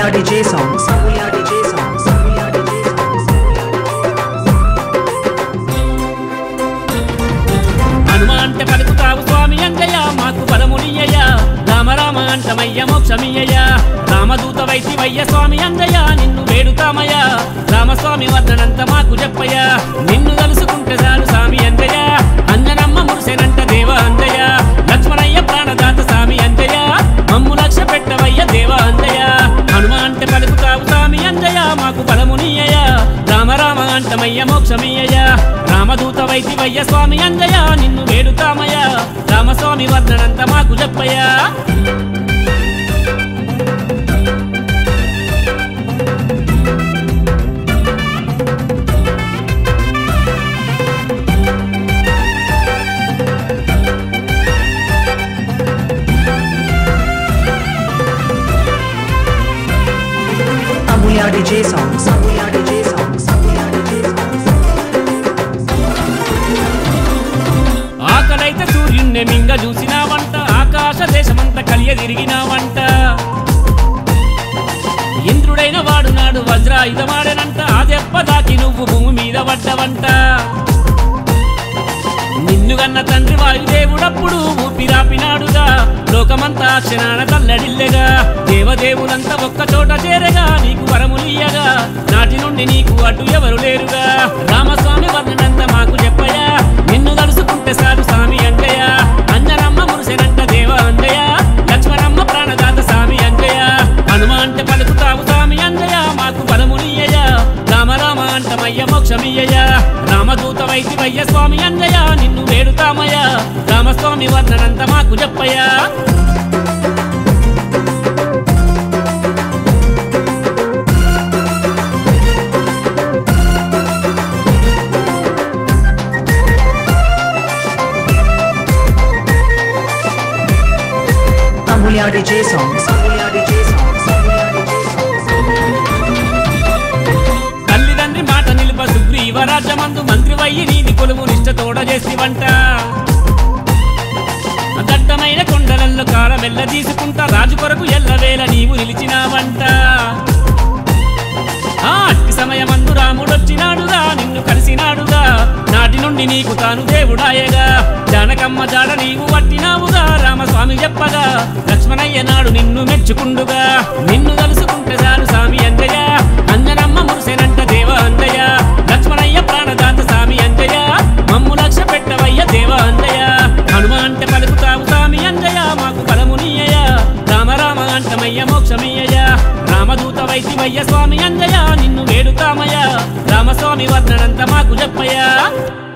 Sambuya DJ song. Sambuya DJ song. Sambuya DJ song. Hanuma అంటే పలుకుతావు స్వామి అంజయ్య మాకు బలమునియ్య రామ రామ అంటమయ్య మోక్షమియ్య రామదూత వైద్యవయ్య స్వామి అంజయ్య నిన్ను వేడుతామయ్య రామస్వామి వర్ణనంత మాకు చెప్పయ్య నిన్ను తలుసుకుంటే చాలు స్వామి అంజయ్య అంజనమ్మ మురిసెనంట దేవ అంజయ్య లక్ష్మణయ్య ప్రాణదాత స్వామి అంజయ్య మమ్ము లక్ష్య పెట్టవయ్య దేవ అంజయ్య హనుమ అంటే పలుకుతావు స్వామి అంజయ్య మాకు బలమునియ్య రామ రామ అంటమయ్య మోక్షమియ్య రామదూత వైద్యవయ్య స్వామి అంజయ్య నిన్ను వేడుతామయ్య రామస్వామి వర్ణనంత మాకు చెప్పయ్యా Sambuya DJ song. Sambuya DJ song. Sambuya DJ song. ఆకలైతే సూర్యుణ్ణి మింగ చూసినావంట ఆకాశ దేశమంతా కలియ తిరిగినావంట ఇంద్రుడైన వాడు నాడు వజ్రాయుధమాడనంట ఆ దెబ్బ దాకి నువ్వు భూమి మీద పడ్డవంట నిన్ను గన్న తండ్రి వాయుదేవుడప్పుడు ఊపిరాపినాడుగా లోకమంతా క్షణాన తల్లడిల్లెగా దేవదేవులంతా ఒక్క చోట చేరగా నీకు వరములియ్యగా నాటి నుండి నీకు అడ్డు ఎవరు లేరుగా రామస్వామి వర్ణనంత మాకు చెప్పయా నిన్ను తలుసుకుంటే సారు స్వామి అంటయ్య అంజనమ్మ మురిసెనంట దేవ అంజయ్య లక్ష్మణమ్మ ప్రాణదాత స్వామి అంజయ్య హనుమ అంటే పలుకుతావు స్వామి అంజయ్య మాకు బలమునియ్య రామ రామ అంటమయ్య మోక్షమియ్య రామదూత వైద్యమయ్య స్వామి అంజయ్య నిన్ను వేడుతామయ్య రామస్వామి వర్ణనంత మాకు చెప్పయ్యా Sambuya DJ song. Sambuya DJ song. Sambuya DJ song. తల్లిదండ్రి మాట నిలుప సుగ్రీవరాజ్యమందు మంత్రి వయ్యి నీది కొలువు నిష్ట తోడ చేసి వంట దట్టమైన కొండలల్లో కాలమెల్ల తీసుకుంటా రాజు కొరకు ఎల్లవేళ నీవు నిలిచినావంట ఆ అట్టి సమయమందు రాముడొచ్చినాడుగా నిన్ను కలిసినాడుగా నాటి నుండి నీకు తాను దేవుడాయగా జానకమ్మ జాడ నీవు పట్టినావుగా రామస్వామి చెప్పగా లక్ష్మణయ్య నాడు నిన్ను మెచ్చుకుండుగా నిన్ను తలుసుకుంటే చాలు స్వామి అంజయ్య అంజనమ్మ మురిసెనంట దేవ అంజయ్య లక్ష్మణయ్య ప్రాణదాత స్వామి అంజయ్య మమ్ము లక్ష్య పెట్టవయ్య దేవ అంజయ్య హనుమ అంటే పలుకుతావు స్వామి అంజయ్య మాకు బలమునియ్య రామ రామ అంటమయ్య మోక్షమియ్య రామదూత వైద్యమయ్య స్వామి అంజయ్య నిన్ను వేడుతామయ్య రామస్వామి వర్ణనంత మాకు చెప్పయ్యా